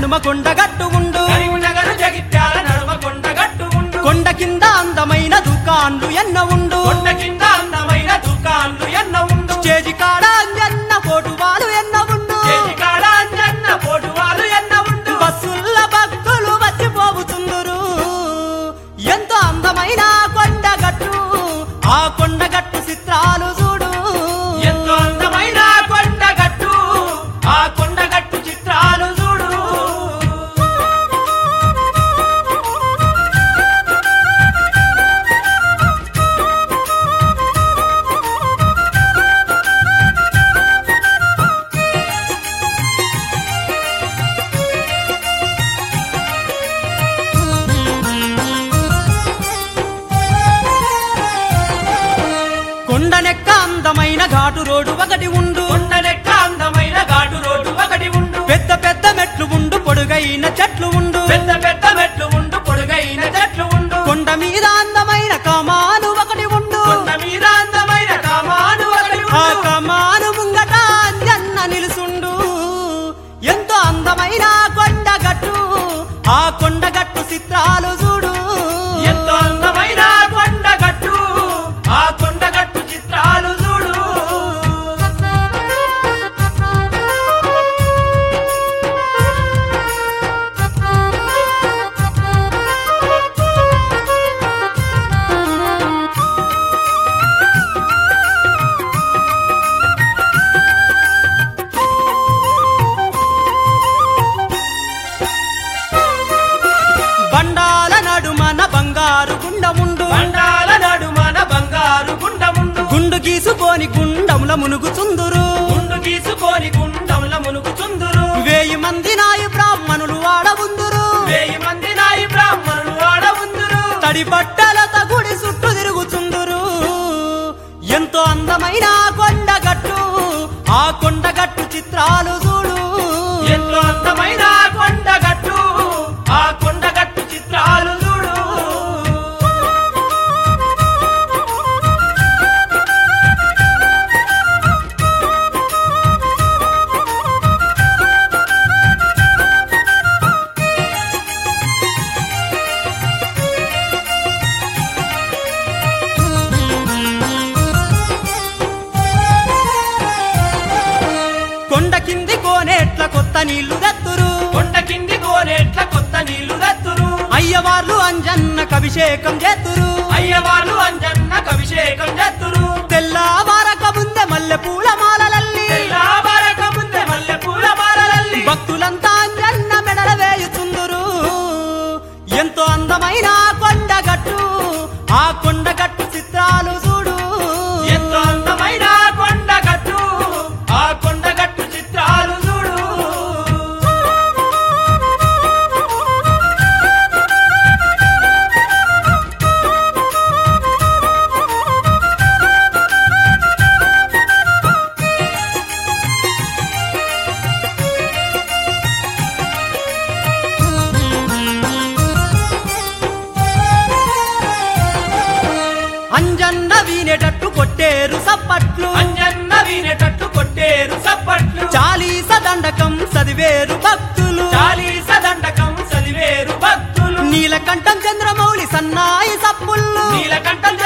నడుమ కొండగట్టు ఉండు కరీంనగర్ జగిత్యాల నడుమ కొండగట్టు ఉండు కొండ కింద అందమైన దుకాన్లు ఎన్న ఉండు కొండ కింద అందమైన దుకాన్లు ఎన్న ఉండు స్టేజి కాడ అంజన్న పోటువాలు ఎన్న ఉండు చేతి కాడ అంజన్న పోటువాలు ఎన్న ఉండు బస్సుల్ల భక్తులు వచ్చిపోవుతుందురు ఎంతో అందమైన కొండగట్టు ఆ కొండగట్టు చిత్రాలు చూడు ఎంతో అందమైన కొండగట్టు ఆ కొండగట్టు చిత్రాలు చూడు కొండనెక్క అందమైన ఘాటు రోడ్డు ఒకటి ఉండు కొండలెక్క అందమైన ఘాటు రోడ్డు ఒకటి ఉండు పెద్ద పెద్ద మెట్లు ఉండు పొడుగైన చెట్లు ఉండు పెద్ద పెద్ద మెట్లు ఉండు పొడుగైన చెట్లు ఉండు కొండ మీద అందమైన కమాను ఒకటి ఉండు కొండ మీద అందమైన కామాను ఒకటి ఆ ఉండు కమాను ముంగట అంజన్న నిలుసుండు ఎంతో అందమైన కొండగట్టు ఆ కొండగట్టు చిత్రాలు చూడు ఎంతో అందమైన కొండగట్టు ఆ కొండగట్టు చిత్రాలు చూడు బండాల నడుమన బంగారు గుండముండు బండాల నడుమన బంగారు గుండముండు గుండు గీసుకొని గుండముల మునుగుచుందురు గుండు గీసుకొని గుండంల మునుగుచుందురు వేయి మంది నాయి బ్రాహ్మణులు ఆడవుందురు వేయి మంది నాయి బ్రాహ్మణులు ఆడవుందురు తడి బట్టలత గుడి చుట్టూ తిరుగుచుందురు ఎంతో అందమైన కొండగట్టు ఆ కొండగట్టు చిత్రాలు చూడు ఎంతో అందమైన కొండగట్టు ఆ కొండగట్టు చిత్రాలు చూడు కొండ కింది కోనేట్ల కొత్త నీళ్లు దత్తురు కొండ కింది కోనేట్ల కొత్త నీళ్లు దత్తురు అయ్యవార్లు అంజన్నకు అభిషేకం చేతురు అయ్యవాళ్ళు అంజన్నకు అభిషేకం చేత్తురు తెల్లవారక ముందే మల్లె పూల మాలలల్లి తెల్లవారక ముందే మల్లె పూల మాలలల్లి భక్తులంతా అంజన్న మెడల వేయుచుందురు ఎంతో అందమైన కొండగట్టు ఆ కొండగట్టు చిత్రాలు చూడు ఎంతో అందమైన కొండగట్టు ఆ కొండగట్టు చిత్రాలు చూడు అంజన్న వీనేటట్టు కొట్టేరు సప్పట్లు అంజన్న వినేటట్టు కొట్టేరు సప్పట్లు చాలీస దండకం చదివేరు భక్తులు చాలీస దండకం చదివేరు భక్తులు నీలకంఠం చంద్రమౌళి సన్నాయి సప్పుళ్ళు నీలకంఠం